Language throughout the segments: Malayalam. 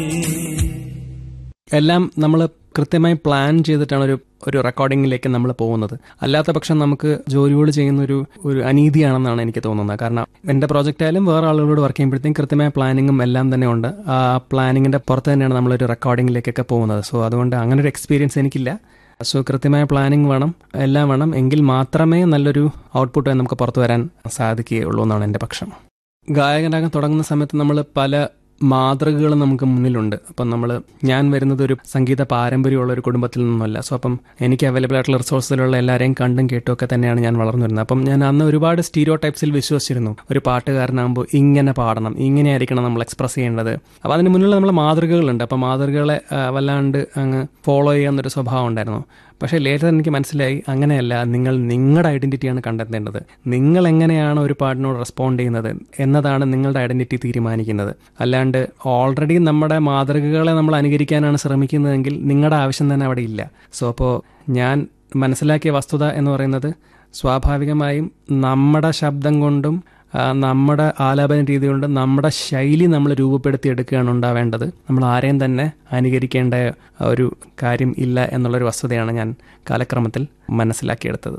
എല്ലാം നമ്മൾ കൃത്യമായി പ്ലാൻ ചെയ്തിട്ടാണ് ഒരു ഒരു റെക്കോർഡിങ്ങിലേക്ക് നമ്മൾ പോകുന്നത് അല്ലാത്ത പക്ഷം നമുക്ക് ജോലിയോട് ചെയ്യുന്ന ഒരു ഒരു അനീതിയാണെന്നാണ് എനിക്ക് തോന്നുന്നത് കാരണം എൻ്റെ പ്രോജക്റ്റ് ആയാലും വേറെ ആളുകളോട് വർക്ക് ചെയ്യുമ്പോഴത്തേക്കും കൃത്യമായ പ്ലാനിങ്ങും എല്ലാം തന്നെ ഉണ്ട് ആ പ്ലാനിങ്ങിന്റെ പുറത്ത് തന്നെയാണ് നമ്മളൊരു റെക്കോർഡിങ്ങിലേക്കൊക്കെ പോകുന്നത് സോ അതുകൊണ്ട് അങ്ങനെ ഒരു എക്സ്പീരിയൻസ് എനിക്കില്ല സോ കൃത്യമായ പ്ലാനിങ് വേണം എല്ലാം വേണം എങ്കിൽ മാത്രമേ നല്ലൊരു ഔട്ട്പുട്ട് നമുക്ക് പുറത്തു വരാൻ സാധിക്കുകയുള്ളൂ എന്നാണ് എൻ്റെ പക്ഷം ഗായകനാകാൻ തുടങ്ങുന്ന സമയത്ത് നമ്മൾ പല മാതൃകകൾ നമുക്ക് മുന്നിലുണ്ട് അപ്പം നമ്മൾ ഞാൻ വരുന്നത് ഒരു സംഗീത പാരമ്പര്യമുള്ള ഒരു കുടുംബത്തിൽ നിന്നല്ല സോ അപ്പം എനിക്ക് അവൈലബിൾ ആയിട്ടുള്ള റിസോഴ്സിലുള്ള എല്ലാവരെയും കണ്ടും കേട്ടും ഒക്കെ തന്നെയാണ് ഞാൻ വളർന്നു വരുന്നത് അപ്പം ഞാൻ അന്ന് ഒരുപാട് സ്റ്റീരിയോ ടൈപ്സിൽ വിശ്വസിച്ചിരുന്നു ഒരു പാട്ടുകാരനാകുമ്പോൾ ഇങ്ങനെ പാടണം ഇങ്ങനെയായിരിക്കണം നമ്മൾ എക്സ്പ്രസ് ചെയ്യേണ്ടത് അപ്പോൾ അതിന് മുന്നിലുള്ള നമ്മളെ മാതൃകകളുണ്ട് അപ്പം മാതൃകകളെ ആ, വല്ലാണ്ട് അങ്ങ് ഫോളോ ചെയ്യാവുന്നൊരു സ്വഭാവം ഉണ്ടായിരുന്നു പക്ഷേ ലേറ്റർ എനിക്ക് മനസ്സിലായി അങ്ങനെയല്ല നിങ്ങൾ നിങ്ങളുടെ ഐഡന്റിറ്റിയാണ് കണ്ടെത്തേണ്ടത് നിങ്ങൾ എങ്ങനെയാണ് ഒരു പാട്ടിനോട് റെസ്പോണ്ട് ചെയ്യുന്നത് എന്നതാണ് നിങ്ങളുടെ ഐഡന്റിറ്റി തീരുമാനിക്കുന്നത് അല്ലാണ്ട് ഓൾറെഡി നമ്മുടെ മാതൃകകളെ നമ്മൾ അനുകരിക്കാനാണ് ശ്രമിക്കുന്നതെങ്കിൽ നിങ്ങളുടെ ആവശ്യം തന്നെ അവിടെ ഇല്ല സോ അപ്പോൾ ഞാൻ മനസ്സിലാക്കിയ വസ്തുത എന്ന് പറയുന്നത് സ്വാഭാവികമായും നമ്മുടെ ശബ്ദം കൊണ്ടും ആ, നമ്മുടെ ആലാപന രീതി കൊണ്ട് നമ്മുടെ ശൈലി നമ്മൾ രൂപപ്പെടുത്തി എടുക്കുകയാണ് ഉണ്ടാവേണ്ടത് നമ്മൾ ആരെയും തന്നെ അനുകരിക്കേണ്ട ഒരു കാര്യം ഇല്ല എന്നുള്ളൊരു വസ്തുതയാണ് ഞാൻ കാലക്രമത്തിൽ മനസ്സിലാക്കിയെടുത്തത്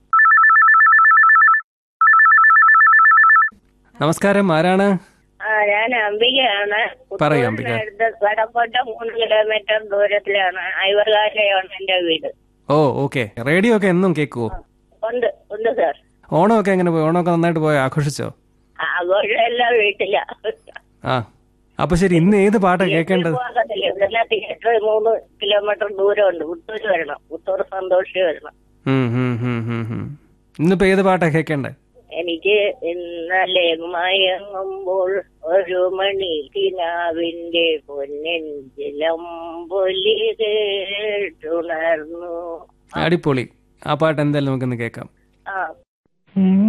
നമസ്കാരം ആരാണ് ആ ഞാൻ അംബികയാണ് പറയൂ, അംബിക. അടുത്ത് വടക്കോട്ട മൂന്ന് കിലോമീറ്റർ ദൂരത്തിലാണ് ഐവർകാലയാണ് എന്റെ വീട് ഓ ഓക്കെ റേഡിയോ ഒക്കെ എന്നും കേൾക്കുവോ ഉണ്ട് ഉണ്ട് സാർ ഓണമൊക്കെ എങ്ങനെ പോയി ഓണമൊക്കെ നന്നായിട്ട് പോയി ആഘോഷിച്ചോ ആഘോഷം എല്ലാം വീട്ടില ആ അപ്പൊ ശരി ഇന്ന് ഏത് പാട്ടാ കേൾക്കേണ്ടത് പോകത്തില്ല ഇവിടെ തിയേറ്റർ മൂന്ന് കിലോമീറ്റർ ദൂരമുണ്ട് പുത്തൂര് വരണം പുത്തൂർ സന്തോഷി വരണം ഉം, ഉം, ഉം, ഉം, ഉം. ഇന്നിപ്പോ ഏത് പാട്ടാ കേൾക്കേണ്ടത് എനിക്ക് ഇന്നലെ മയങ്ങുമ്പോൾ ഒരു മണി കിനാവിന്റെ പൊന്നെഞ്ചിലമ്പൊലി കേട്ടുണർന്നു അടിപൊളി ആ പാട്ട് എന്തായാലും നമുക്കിന്ന് കേൾക്കാം ആ ഉം